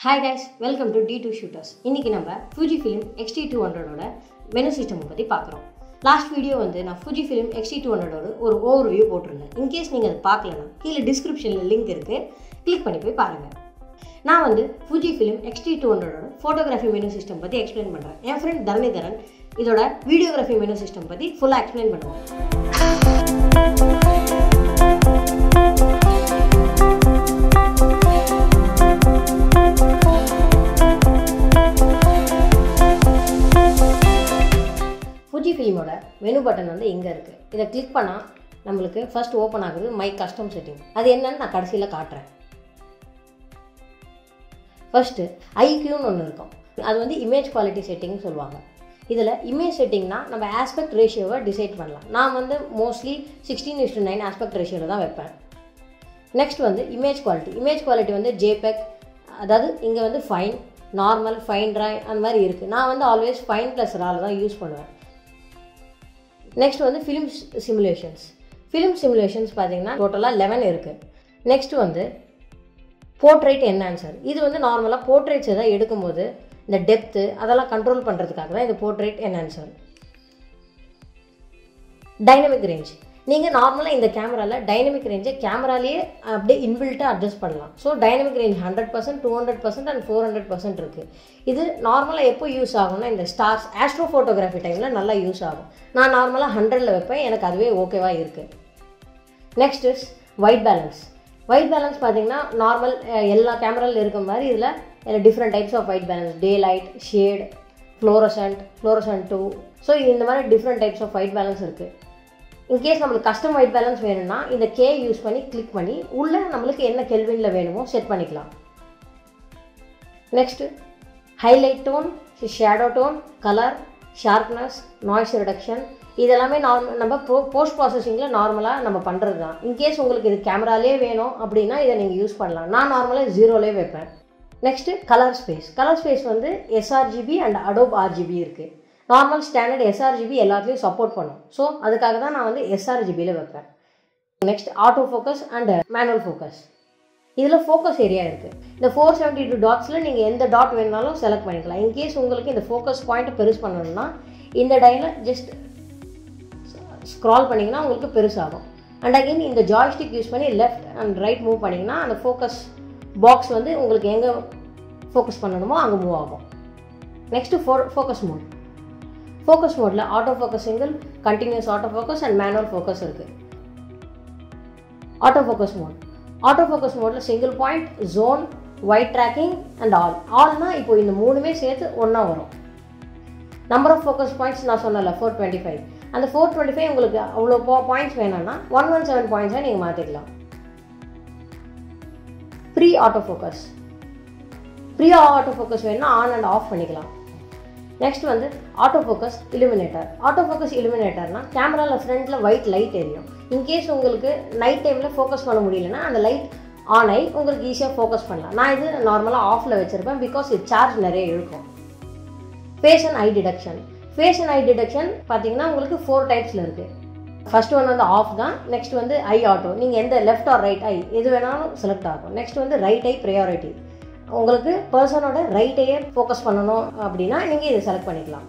hi guys welcome to D two shooters இன்றைக்கி நம்ம Fuji film XT two ஹண்ட்ரடோட menu system பற்றி பார்க்குறோம் லாஸ்ட் வீடியோ வந்து நான் ஃபுஜி ஃபிலிம் எக்ஸ்டி டூ ஹண்ட்ரடோட ஒரு ஓவர் வியூ போட்டிருந்தேன் இன்கேஸ் நீங்கள் அதை பார்க்கலன்னா கீழே டிஸ்கிரிப்ஷனில் லிங்க் இருக்குது கிளிக் பண்ணி போய் பாருங்கள் நான் வந்து ஃபுஜி ஃபிலிம் எக்ஸ்டி டூ ஹண்ட்ரடோட ஃபோட்டோகிராஃபி மெனு சிஸ்டம் பற்றி எக்ஸ்பிளைன் பண்ணுறேன் என் ஃப்ரெண்ட் தரணிதரன் இதோட வீடியோகிராஃபி மெனு சிஸ்டம் பற்றி ஃபுல்லாக எக்ஸ்பிளைன் பண்ணுவோம் ஃபுஜி ஃபிலிமோட மெனு பட்டன் வந்து இங்கே இருக்குது இதை கிளிக் பண்ணால் நம்மளுக்கு ஃபர்ஸ்ட் ஓப்பன் ஆகுது மை கஸ்டம் செட்டிங் அது என்னன்னு நான் கடைசியில் காட்டுறேன் ஃபர்ஸ்ட்டு ஐக்யூன்னு ஒன்று இருக்கும் அது வந்து இமேஜ் குவாலிட்டி செட்டிங்னு சொல்லுவாங்க இதில் இமேஜ் செட்டிங்னா நம்ம ஆஸ்பெக்ட் ரேஷியோவை டிசைட் பண்ணலாம் நான் வந்து mostly sixteen is to nine aspect ரேஷியோவில் தான் வைப்பேன் நெக்ஸ்ட் வந்து இமேஜ் குவாலிட்டி இமேஜ் குவாலிட்டி வந்து ஜேபெக் அதாவது இங்கே வந்து ஃபைன் நார்மல் ஃபைன் ட்ராய் அந்த மாதிரி இருக்குது நான் வந்து ஆல்வேஸ் ஃபைன் ப்ளஸ் ரால் தான் யூஸ் பண்ணுவேன் நெக்ஸ்ட் வந்து ஃபிலிம் சிமுலேஷன்ஸ் ஃபிலிம் சிமுலேஷன்ஸ் பார்த்தீங்கன்னா டோட்டலாக லெவன் இருக்குது நெக்ஸ்ட் வந்து போர்ட்ரேட் என்ஹான்சர் இது வந்து நார்மலாக போர்ட்ரேட்ஸ் எதாவது எடுக்கும்போது இந்த டெப்த்து அதெல்லாம் கண்ட்ரோல் பண்ணுறதுக்காக தான் இது போர்ட்ரேட் என்ஹான்சர் டைனமிக் ரேஞ்ச் நீங்கள் நார்மலாக இந்த கேமராவில் டைனமிக் ரேஞ்சை கேமராலேயே அப்படியே இன்பில்ட்டாக அட்ஜஸ்ட் பண்ணலாம் so dynamic range hundred percent two hundred percent and four hundred percent இருக்குது இது நார்மலாக எப்போ யூஸ் ஆகும்னா இந்த ஸ்டார்ஸ் ஆஸ்ட்ரோ ஃபோட்டோகிராஃபி டைமில் நல்லா யூஸ் ஆகும் நான் நார்மலாக ஹண்ட்ரடில் வைப்பேன் எனக்கு அதுவே ஓகேவாக இருக்குது next is white balance white balance பார்த்தீங்கன்னா நார்மல் எல்லா கேமராவில் இருக்க மாதிரி இதில் different types of white balance daylight shade fluorescent fluorescent two so இந்த மாதிரி different types of white balance இருக்குது இன்கேஸ் நம்மளுக்கு கஸ்டம் ஒயிட் பேலன்ஸ் வேணும்னா இந்த கே யூஸ் பண்ணி கிளிக் பண்ணி உள்ளே நம்மளுக்கு என்ன கெல்வினில் வேணுமோ செட் பண்ணிக்கலாம் next highlight tone shadow tone colour sharpness noise reduction இதெல்லாமே நார்மல் நம்ம போ போஸ்ட் ப்ராசஸிங்கில் நார்மலாக நம்ம பண்ணுறது தான் இன்கேஸ் உங்களுக்கு இது கேமராலே வேணும் அப்படின்னா இதை நீங்கள் யூஸ் பண்ணலாம் நான் நார்மலாக ஜீரோலே வைப்பேன் next colour space colour space வந்து எஸ்ஆர்ஜிபி அண்ட் அடோப் ஆர்ஜிபி இருக்குது நார்மல் ஸ்டாண்டர்ட் எஸ்ஆர்ஜிபி எல்லாத்துலேயும் சப்போர்ட் பண்ணும் ஸோ அதுக்காக தான் நான் வந்து எஸ்ஆர்ஜிபியில் வைப்பேன் next auto focus and manual focus இதில் ஃபோக்கஸ் ஏரியா இருக்குது இந்த ஃபோர் செவன்ட்டி டூ டாட்ஸில் நீங்கள் எந்த டாட் வேணுனாலும் செலக்ட் பண்ணிக்கலாம் இன்கேஸ் உங்களுக்கு இந்த ஃபோக்கஸ் பாயிண்ட் பெருசு பண்ணணும்னா இந்த டையில் ஜஸ்ட் ஸ்க்ரால் பண்ணிங்கன்னா உங்களுக்கு பெருசாகும் அண்ட் அகெயின் இந்த ஜாய்ஸ்டிக் யூஸ் பண்ணி லெஃப்ட் அண்ட் ரைட் மூவ் பண்ணிங்கன்னா அந்த ஃபோக்கஸ் பாக்ஸ் வந்து உங்களுக்கு எங்கே ஃபோக்கஸ் பண்ணணுமோ அங்கே மூவ் ஆகும் நெக்ஸ்ட்டு ஃபோ ஃபோக்கஸ் மோட் ஃபோக்கஸ் மோடில் auto focus single continuous auto focus and manual focus இருக்குது auto focus mode auto focus மோடில் single point zone wide tracking and all ஆல்னா இப்போ இந்த மூணுமே சேர்த்து ஒன்றா வரும் நம்பர் ஆஃப் ஃபோக்கஸ் பாயிண்ட்ஸ் நான் சொன்னல ஃபோர் டுவெண்ட்டி ஃபைவ் அந்த ஃபோர் டுவெண்ட்டி ஃபைவ் உங்களுக்கு அவ்வளோ பாயிண்ட்ஸ் வேணும்னா ஒன் ஒன் செவன் பாயிண்ட்ஸாக நீங்கள் மாற்றிக்கலாம் pre auto focus pre auto focus வேணும்னா ஆன் அண்ட் ஆஃப் பண்ணிக்கலாம் நெக்ஸ்ட் வந்து auto focus illuminator auto focus இலுமினேட்டர்னா கேமராவில் ஃப்ரண்ட்டில் ஒயிட் லைட் எரியும் இன்கேஸ் உங்களுக்கு நைட் டைமில் ஃபோக்கஸ் பண்ண முடியலன்னா அந்த லைட் ஆன் ஆகி உங்களுக்கு ஈஸியாக ஃபோக்கஸ் பண்ணலாம் நான் இது நார்மலாக ஆஃபில் வச்சுருப்பேன் பிகாஸ் இது சார்ஜ் நிறைய இழுக்கும் face and eye detection face and eye detection பார்த்தீங்கன்னா உங்களுக்கு ஃபோர் டைப்ஸில் இருக்குது ஃபர்ஸ்ட் ஒன் வந்து ஆஃப் தான் நெக்ஸ்ட் வந்து ஐ ஆட்டோ நீங்கள் எந்த லெஃப்ட் ஆர் ரைட் ஐ எது வேணாலும் செலக்ட் ஆகும் நெக்ஸ்ட் வந்து ரைட் ஐ ப்ரையாரிட்டி உங்களுக்கு பர்சனோட ரைட்டையே ஃபோக்கஸ் பண்ணணும் அப்படின்னா நீங்கள் இதை செலக்ட் பண்ணிக்கலாம்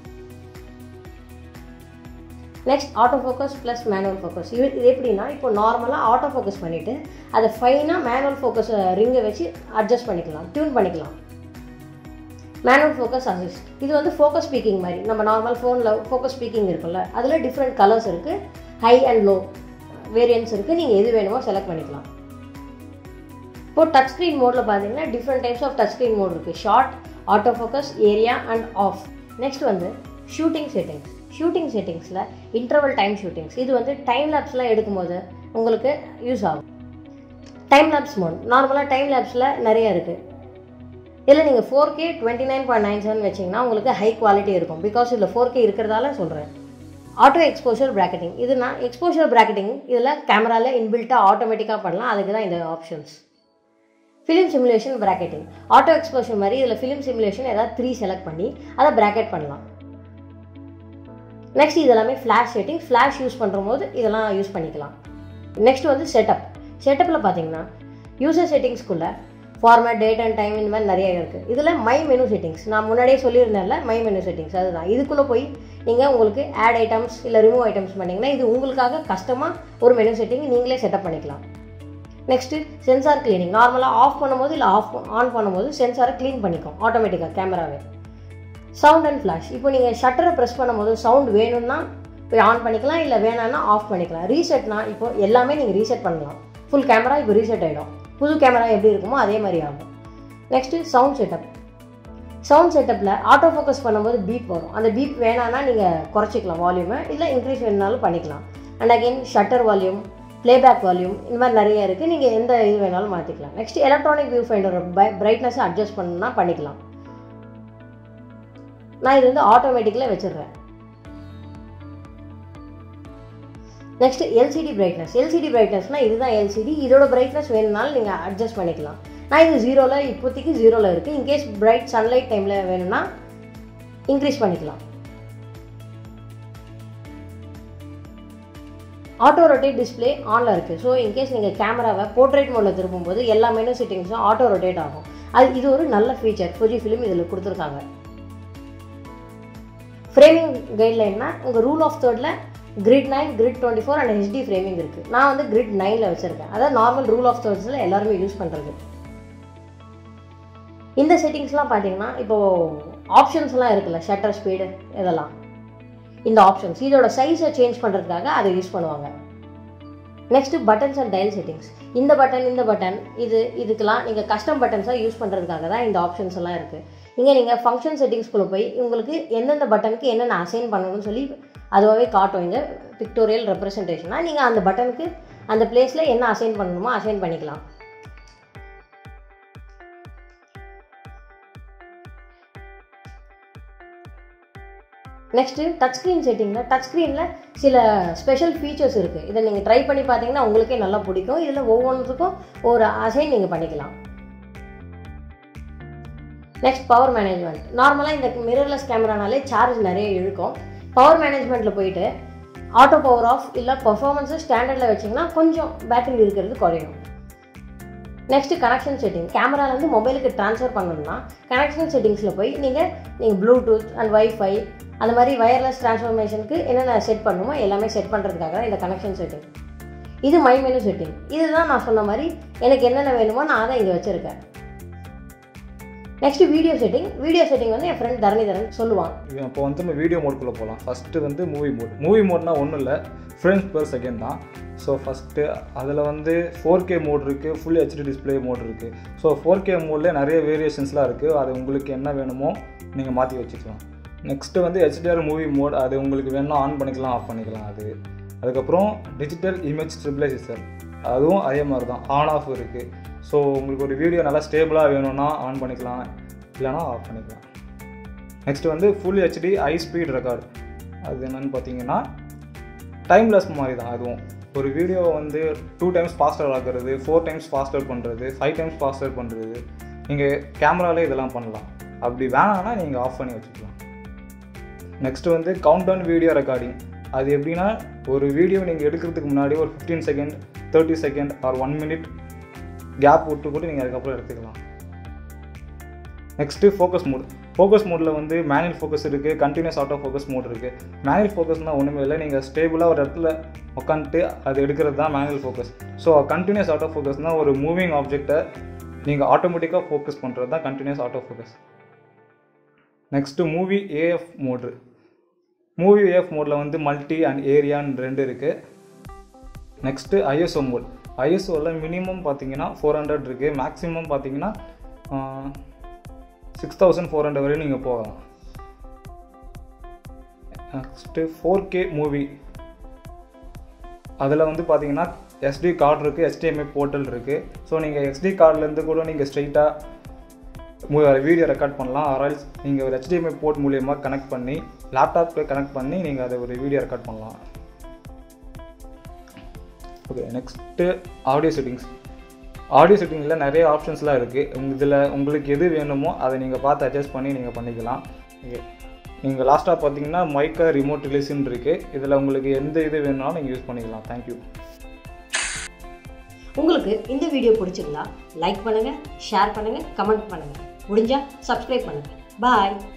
next auto focus plus manual focus இது இது எப்படின்னா இப்போ நார்மலாக ஆட்டோ ஃபோக்கஸ் பண்ணிவிட்டு அதை ஃபைனாக மேனுவல் ஃபோக்கஸ் ரிங்கை வச்சு அட்ஜஸ்ட் பண்ணிக்கலாம் டியூன் பண்ணிக்கலாம் மேனுவல் ஃபோக்கஸ் அசிஸ்ட் இது வந்து ஃபோக்கஸ் ஸ்பீக்கிங் மாதிரி நம்ம நார்மல் ஃபோனில் ஃபோக்கஸ் ஸ்பீக்கிங் இருக்குல்ல அதில் டிஃப்ரெண்ட் கலர்ஸ் இருக்குது ஹை அண்ட் லோ வேரியன்ஸ் இருக்குது நீங்கள் எது வேணுமோ செலக்ட் பண்ணிக்கலாம் இப்போ டச் ஸ்க்ரீன் மோடில் பார்த்தீங்கன்னா different types of touch screen mode இருக்குது shot auto focus area and off next வந்து ஷூட்டிங் செட்டிங்ஸ் ஷூட்டிங் செட்டிங்ஸில் இன்டர்வல் டைம் ஷூட்டிங்ஸ் இது வந்து டைம் லேப்ஸ்லாம் எடுக்கும்போது உங்களுக்கு யூஸ் ஆகும் டைம் லேப்ஸ் மோட் நார்மலாக டைம் லேப்ஸில் நிறைய இருக்குது இல்லை நீங்கள் four K twenty nine point nine seven வச்சிங்கன்னா உங்களுக்கு ஹை குவாலிட்டி இருக்கும் பிகாஸ் இதில் ஃபோர் கே இருக்கிறதால சொல்கிறேன் ஆட்டோ எக்ஸ்போஷர் ப்ராக்கெட்டிங் இது நான் எக்ஸ்போஷர் ப்ராக்கெட்டிங் இதில் கேமராவில் இன்பில்ட்டாக ஆட்டோமேட்டிக்காக பண்ணலாம் அதுக்கு தான் இந்த options film simulation bracketing auto exposure மாதிரி இதில் ஃபிலிம் சிமுலேஷன் ஏதாவது த்ரீ செலக்ட் பண்ணி அதை ப்ராக்கெட் பண்ணலாம் நெக்ஸ்ட் இதெல்லாமே ஃப்ளாஷ் செட்டிங் ஃப்ளாஷ் யூஸ் பண்ணுற போது இதெல்லாம் யூஸ் பண்ணிக்கலாம் நெக்ஸ்ட் வந்து செட்டப் செட்டப்பில் பார்த்தீங்கன்னா யூசர் செட்டிங்ஸ்குள்ளே ஃபார்மேட் டேட் அண்ட் டைம் இந்த மாதிரி நிறைய இருக்குது இதில் மை மெனு செட்டிங்ஸ் நான் முன்னாடியே சொல்லியிருந்தேன்ல மை மெனு செட்டிங்ஸ் அதுதான் இதுக்குள்ளே போய் நீங்கள் உங்களுக்கு ஆட் ஐட்டம்ஸ் இல்லை ரிமூவ் ஐட்டம்ஸ் பண்ணிங்கன்னா இது உங்களுக்காக கஷ்டமாக ஒரு மெனு செட்டிங் நீங்களே செட்டப் பண்ணிக்கலாம் நெக்ஸ்ட்டு சென்சார் கிளீனிங் நார்மலாக ஆஃப் பண்ணும்போது இல்லை ஆஃப் ஆன் பண்ணும்போது சென்சாரை க்ளீன் பண்ணிக்கும் ஆட்டோமேட்டிக்காக கேமராவே சவுண்ட் அண்ட் ஃப்ளாஷ் இப்போ நீங்கள் ஷட்டரை ப்ரெஸ் பண்ணும்போது சவுண்ட் வேணும்னா போய் ஆன் பண்ணிக்கலாம் இல்லை வேணாம்னா ஆஃப் பண்ணிக்கலாம் ரீசெட்னா இப்போ எல்லாமே நீங்கள் ரீசெட் பண்ணலாம் ஃபுல் கேமரா இப்போ ரீசெட் ஆகிடும் புது கேமரா எப்படி இருக்குமோ அதே மாதிரி ஆகும் நெக்ஸ்ட்டு சவுண்ட் செட்டப் சவுண்ட் செட்டப்பில் ஆட்டோ ஃபோக்கஸ் பண்ணும்போது பீப் வரும் அந்த பீப் வேணான்னா நீங்கள் குறைச்சிக்கலாம் வால்யூமை இல்லை இன்க்ரீஸ் வேணுனாலும் பண்ணிக்கலாம் and again shutter volume playback volume இந்த மாதிரி நிறைய இருக்குது நீங்கள் எந்த இது வேணாலும் மாற்றிக்கலாம் நெக்ஸ்ட் எலக்ட்ரானிக் வியூ ஃபைண்டர் பிரைட்னஸை அட்ஜஸ்ட் பண்ணணும்னா பண்ணிக்கலாம் நான் இது வந்து ஆட்டோமேட்டிக்கில் வச்சிடுறேன் நெக்ஸ்ட் எல்சிடி பிரைட்னஸ் எல்சிடி பிரைட்னஸ்னால் இதுதான் எல்சிடி இதோட பிரைட்னஸ் வேணும்னாலும் நீங்கள் அட்ஜஸ்ட் பண்ணிக்கலாம் நான் இது ஜீரோவில் இப்போதைக்கு ஜீரோவில் இருக்குது இன்கேஸ் பிரைட் சன்லைட் டைமில் வேணும்னா இன்க்ரீஸ் பண்ணிக்கலாம் ஆட்டோ ரொட்டேட் டிஸ்பிளே ஆனில் இருக்குது ஸோ இன்கேஸ் நீங்கள் கேமராவை போர்ட்ரேட் மோடில் திருப்பும்போது எல்லா மெனு செட்டிங்ஸும் ஆட்டோ ரொட்டேட் ஆகும் அது இது ஒரு நல்ல ஃபீச்சர் ஃபுஜி ஃபிலிம் இதில் கொடுத்துருக்காங்க ஃப்ரேமிங் கைட்லைன்னா உங்கள் ரூல் ஆஃப் தேர்டில் grid nine grid twenty four and HD framing இருக்குது நான் வந்து கிரிட் நைனில் வச்சுருக்கேன் அதாவது நார்மல் ரூல் ஆஃப் தேர்ட்ஸில் எல்லாருமே யூஸ் பண்ணுறது இந்த செட்டிங்ஸ்லாம் பார்த்தீங்கன்னா இப்போது ஆப்ஷன்ஸ்லாம் இருக்குல்ல ஷட்டர் ஸ்பீடு இதெல்லாம் இந்த ஆப்ஷன்ஸ் இதோட சைஸை சேஞ்ச் பண்ணுறதுக்காக அதை யூஸ் பண்ணுவாங்க next buttons and dial settings இந்த பட்டன் இந்த பட்டன் இது இதுக்கெல்லாம் நீங்கள் கஸ்டம் பட்டன்ஸாக யூஸ் பண்ணுறதுக்காக தான் இந்த ஆப்ஷன்ஸ் எல்லாம் இருக்குது இங்கே நீங்கள் ஃபங்க்ஷன் செட்டிங்ஸ்குள்ளே போய் உங்களுக்கு எந்தெந்த பட்டனுக்கு என்னென்ன அசைன் பண்ணணும்னு சொல்லி அதுவாகவே காட்டும் இங்கே பிக்டோரியல் ரெப்ரசன்டேஷனாக நீங்கள் அந்த பட்டனுக்கு அந்த பிளேஸில் என்ன அசைன் பண்ணணுமோ அசைன் பண்ணிக்கலாம் நெக்ஸ்ட்டு டச் ஸ்க்ரீன் செட்டிங்கில் டச் ஸ்க்ரீனில் சில ஸ்பெஷல் ஃபீச்சர்ஸ் இருக்குது இதை நீங்கள் ட்ரை பண்ணி பார்த்தீங்கன்னா உங்களுக்கே நல்லா பிடிக்கும் இதில் ஒவ்வொன்றுக்கும் ஒரு அசைன் நீங்கள் பண்ணிக்கலாம் நெக்ஸ்ட் பவர் மேனேஜ்மெண்ட் நார்மலாக இந்த மிரர்லெஸ் கேமரானாலே சார்ஜ் நிறைய இழுக்கும் பவர் மேனேஜ்மெண்ட்டில் போயிட்டு ஆட்டோ பவர் ஆஃப் இல்லை பர்ஃபார்மன்ஸை ஸ்டாண்டர்டில் வச்சிங்கன்னா கொஞ்சம் பேட்டரி இருக்கிறது குறையும் நெக்ஸ்ட்டு கனெக்ஷன் செட்டிங் கேமராலேருந்து மொபைலுக்கு ட்ரான்ஸ்ஃபர் பண்ணணும்னா கனெக்ஷன் செட்டிங்ஸில் போய் நீங்கள் நீங்கள் ப்ளூடூத் அண்ட் வைஃபை அந்த மாதிரி வயர்லெஸ் ட்ரான்ஸ்ஃபர்மேஷனுக்கு என்னென்ன செட் பண்ணணுமோ எல்லாமே செட் பண்ணுறதுக்காக தான் இந்த கனெக்ஷன் செட்டிங் இது மை மெனு செட்டிங் இதுதான் நான் சொன்ன மாதிரி எனக்கு என்னென்ன வேணுமோ நான் அதை இங்கே வச்சுருக்கேன் next video setting video setting வந்து என் ஃப்ரெண்ட் தரணிதரன் சொல்லுவான் இப்போ வந்து நம்ம வீடியோ மோட்குள்ளே போகலாம் ஃபஸ்ட்டு வந்து மூவி மோட் மூவி மோட்னா ஒன்றும் இல்லை ஃப்ரேம்ஸ் per செகண்ட் தான் ஸோ ஃபஸ்ட்டு அதில் வந்து ஃபோர் கே மோட் இருக்குது ஃபுல் ஹெச்டி டிஸ்பிளே மோட் இருக்குது ஸோ ஃபோர் கே மோட்லேயே நிறைய வேரியேஷன்ஸ்லாம் இருக்குது அது உங்களுக்கு என்ன வேணுமோ நீங்கள் மாற்றி வச்சுக்கலாம் நெக்ஸ்ட்டு வந்து ஹெச்டிஆர் மூவி மோட் அது உங்களுக்கு வேணால் ஆன் பண்ணிக்கலாம் ஆஃப் பண்ணிக்கலாம் அது அதுக்கப்புறம் டிஜிட்டல் இமேஜ் ஸ்டெபிலைசர் அதுவும் அதே மாதிரி தான் ஆன் ஆஃப் இருக்குது ஸோ உங்களுக்கு ஒரு வீடியோ நல்லா ஸ்டேபிளாக வேணும்னா ஆன் பண்ணிக்கலாம் இல்லைனா ஆஃப் பண்ணிக்கலாம் நெக்ஸ்ட் வந்து full HD high speed record அது என்னன்னு பார்த்தீங்கன்னா டைம்லெஸ் மாதிரி தான் அதுவும் ஒரு வீடியோவை வந்து டூ டைம்ஸ் ஃபாஸ்டர் ஆக்குறது ஃபோர் டைம்ஸ் ஃபாஸ்டர் பண்ணுறது ஃபைவ் டைம்ஸ் ஃபாஸ்டர் பண்ணுறது நீங்கள் கேமராலே இதெல்லாம் பண்ணலாம் அப்படி வேணாம்னா நீங்கள் ஆஃப் பண்ணி வச்சுக்கலாம் நெக்ஸ்ட் வந்து கவுண்ட் டவுன் வீடியோ ரெக்கார்டிங் அது எப்படின்னா ஒரு வீடியோ நீங்கள் எடுக்கிறதுக்கு முன்னாடி ஒரு fifteen second thirty second or one minute gap விட்டு கூட நீங்கள் அதுக்கப்புறம் எடுத்துக்கலாம் நெக்ஸ்ட்டு ஃபோக்கஸ் மோட் ஃபோக்கஸ் மோடில் வந்து மேனுவல் ஃபோக்கஸ் இருக்குது கண்டினியூஸ் ஆட்டோ ஃபோக்கஸ் மோட் இருக்குது மேனுவல் ஃபோக்கஸ்னால் ஒன்றுமே இல்லை நீங்கள் ஸ்டேபிளாக ஒரு இடத்துல உட்காந்துட்டு அது எடுக்கிறது தான் manual focus so continuous auto ஃபோக்கஸ்னால் ஒரு மூவிங் ஆப்ஜெக்டை நீங்கள் ஆட்டோமேட்டிக்காக ஃபோக்கஸ் பண்ணுறது தான் continuous auto focus next movie AF மோட்ரு மூவி ஏஎஃப் மோடில் வந்து மல்டி அண்ட் ஏரியான்னு ரெண்டு இருக்குது நெக்ஸ்ட்டு ஐஎஸ்ஓ மோட் ஐஎஸ்ஓவில் மினிமம் பார்த்தீங்கன்னா ஃபோர் ஹண்ட்ரட் இருக்குது மேக்ஸிமம் பார்த்தீங்கன்னா சிக்ஸ் தௌசண்ட் ஃபோர் ஹண்ட்ரட் வரையும் நீங்கள் போகலாம் நெக்ஸ்ட்டு ஃபோர் கே மூவி அதில் வந்து பார்த்தீங்கன்னா எஸ்டி கார்டு இருக்குது HDMI போர்ட்டல் இருக்குது ஸோ நீங்கள் எஸ்டி கார்ட்லேருந்து கூட நீங்கள் ஸ்ட்ரைட்டாக வீடியோ ரெக்கார்ட் பண்ணலாம் ஆரால்ஸ் நீங்கள் ஒரு HDMI போர்ட் மூலியமாக கனெக்ட் பண்ணி லேப்டாப்பில் கனெக்ட் பண்ணி நீங்கள் அதை ஒரு வீடியோ ரெக்கார்ட் பண்ணலாம் okay next audio settings audio செட்டிங்கில் நிறைய ஆப்ஷன்ஸ்லாம் இருக்குது உங்க இதில் உங்களுக்கு எது வேணுமோ அதை நீங்கள் பார்த்து அட்ஜஸ்ட் பண்ணி நீங்கள் பண்ணிக்கலாம் ஓகே நீங்கள் லாஸ்ட்டாக பார்த்தீங்கன்னா மைக்கா ரிமோட் ரிலீஸ்ன்னு இருக்குது இதில் உங்களுக்கு எந்த இது வேணுனாலும் நீங்கள் யூஸ் பண்ணிக்கலாம் தேங்க்யூ உங்களுக்கு இந்த வீடியோ பிடிச்சிருந்தா லைக் பண்ணுங்கள் ஷேர் பண்ணுங்கள் கமெண்ட் பண்ணுங்கள் முடிஞ்சால் சப்ஸ்கிரைப் பண்ணுங்கள் பாய்